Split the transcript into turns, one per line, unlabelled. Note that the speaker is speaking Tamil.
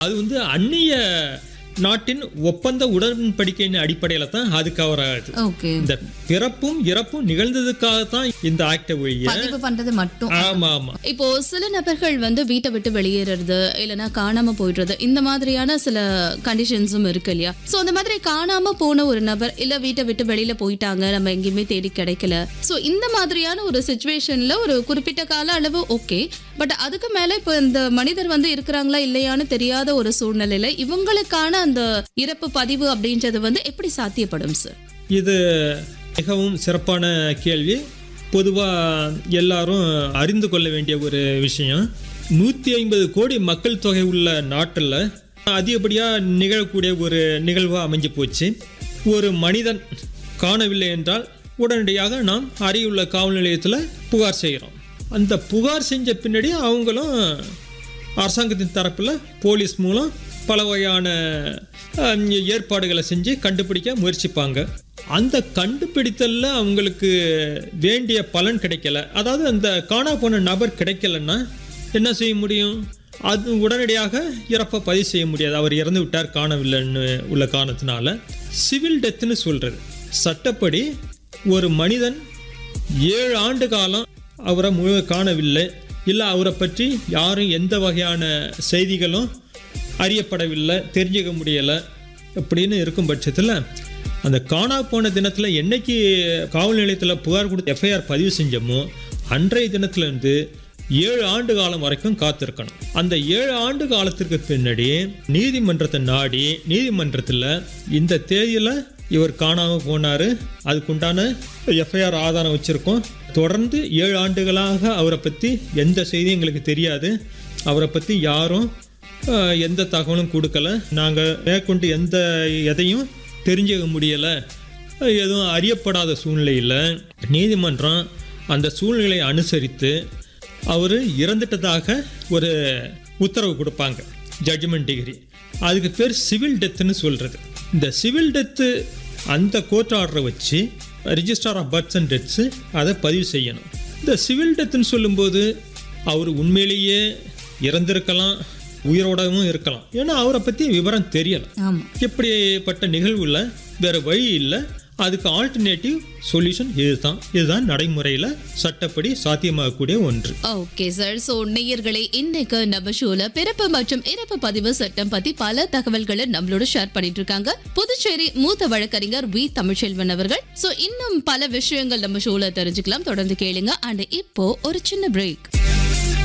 அது வந்து அந்நிய நாட்டின் ஒப்பந்த உடன்படிக்கையின் அடிப்படையில் தான் அது கவர் ஆகுது
ஓகே
இந்த பிறப்பும் இறப்பும் நிகழ்ந்ததுக்காக தான் இந்த ஆக்ட ஒழிய
பதிவு பண்றது மட்டும்
ஆமா ஆமா
இப்போ சில நபர்கள் வந்து வீட்டை விட்டு வெளியேறது இல்லைன்னா காணாம போயிடுறது இந்த மாதிரியான சில கண்டிஷன்ஸும் இருக்கு இல்லையா சோ அந்த மாதிரி காணாம போன ஒரு நபர் இல்ல வீட்டை விட்டு வெளியில போயிட்டாங்க நம்ம எங்கேயுமே தேடி கிடைக்கல சோ இந்த மாதிரியான ஒரு சுச்சுவேஷன்ல ஒரு குறிப்பிட்ட கால அளவு ஓகே பட் அதுக்கு மேல இப்போ இந்த மனிதர் வந்து இருக்கிறாங்களா இல்லையான்னு தெரியாத ஒரு சூழ்நிலையில இவங்களுக்கான அந்த இறப்பு பதிவு அப்படின்றது வந்து எப்படி சாத்தியப்படும் சார்
இது மிகவும் சிறப்பான கேள்வி பொதுவாக எல்லாரும் அறிந்து கொள்ள வேண்டிய ஒரு விஷயம் நூற்றி ஐம்பது கோடி மக்கள் தொகை உள்ள நாட்டில் அதிகப்படியாக நிகழக்கூடிய ஒரு நிகழ்வாக அமைஞ்சு போச்சு ஒரு மனிதன் காணவில்லை என்றால் உடனடியாக நாம் அருகிலுள்ள காவல் நிலையத்தில் புகார் செய்கிறோம் அந்த புகார் செஞ்ச பின்னாடி அவங்களும் அரசாங்கத்தின் தரப்பில் போலீஸ் மூலம் பல வகையான அஹ், ஏற்பாடுகளை செஞ்சு கண்டுபிடிக்க முயற்சிப்பாங்க அந்த கண்டுபிடித்தல்ல அவங்களுக்கு வேண்டிய பலன் கிடைக்கல அதாவது அந்த காணா போன நபர் கிடைக்கலன்னா என்ன செய்ய முடியும் அது உடனடியாக இறப்பை பதிவு செய்ய முடியாது அவர் இறந்து விட்டார் காணவில்லைன்னு உள்ள காரணத்தினால சிவில் டெத்துன்னு சொல்கிறது சட்டப்படி ஒரு மனிதன் ஏழு ஆண்டு காலம் அவரை முழு காணவில்லை இல்லை அவரை பற்றி யாரும் எந்த வகையான செய்திகளும் அறியப்படவில்லை தெரிஞ்சுக்க முடியலை அப்படின்னு இருக்கும் பட்சத்தில் அந்த காணா போன தினத்தில் என்னைக்கு காவல் நிலையத்தில் புகார் கொடுத்து எஃப்ஐஆர் பதிவு செஞ்சோமோ அன்றைய தினத்துலேருந்து ஏழு ஆண்டு காலம் வரைக்கும் காத்திருக்கணும் அந்த ஏழு ஆண்டு காலத்திற்கு பின்னாடி நீதிமன்றத்தை நாடி நீதிமன்றத்தில் இந்த தேதியில் இவர் காணாமல் போனார் அதுக்குண்டான எஃப்ஐஆர் ஆதாரம் வச்சுருக்கோம் தொடர்ந்து ஏழு ஆண்டுகளாக அவரை பற்றி எந்த செய்தியும் எங்களுக்கு தெரியாது அவரை பற்றி யாரும் அஹ், எந்த தகவலும் கொடுக்கல நாங்கள் மேற்கொண்டு எந்த எதையும் தெரிஞ்சுக்க முடியலை எதுவும் அறியப்படாத சூழ்நிலையில் நீதிமன்றம் அந்த சூழ்நிலையை அனுசரித்து அவர் இறந்துட்டதாக ஒரு உத்தரவு கொடுப்பாங்க ஜட்ஜ்மெண்ட் டிகிரி அதுக்கு பேர் சிவில் டெத்துன்னு சொல்கிறது இந்த சிவில் டெத்து அந்த கோர்ட் ஆர்டரை வச்சு registrar of births and deaths அதை பதிவு செய்யணும் இந்த சிவில் டெத்துன்னு சொல்லும்போது அவர் உண்மையிலேயே இறந்திருக்கலாம் உயிரோடவும் இருக்கலாம் ஏன்னா அவரை பற்றி விவரம் தெரியலை
ஆமா
இப்படிப்பட்ட நிகழ்வுல வேற வழி இல்லை அதுக்கு ஆல்டர்னேட்டிவ் சொல்யூஷன் இதுதான் இதுதான் நடைமுறையில் சட்டப்படி சாத்தியமாகக்கூடிய ஒன்று
ஓகே சார் சோ நேயர்களே இன்னைக்கு நம்ம ஷோல பிறப்பு மற்றும் இறப்பு பதிவு சட்டம் பத்தி பல தகவல்களை நம்மளோட ஷேர் பண்ணிட்டு இருக்காங்க புதுச்சேரி மூத்த வழக்கறிஞர் வி தமிழ்ச்செல்வன் அவர்கள் சோ இன்னும் பல விஷயங்கள் நம்ம ஷோல தெரிஞ்சுக்கலாம் தொடர்ந்து கேளுங்க அண்ட் இப்போ ஒரு சின்ன பிரேக்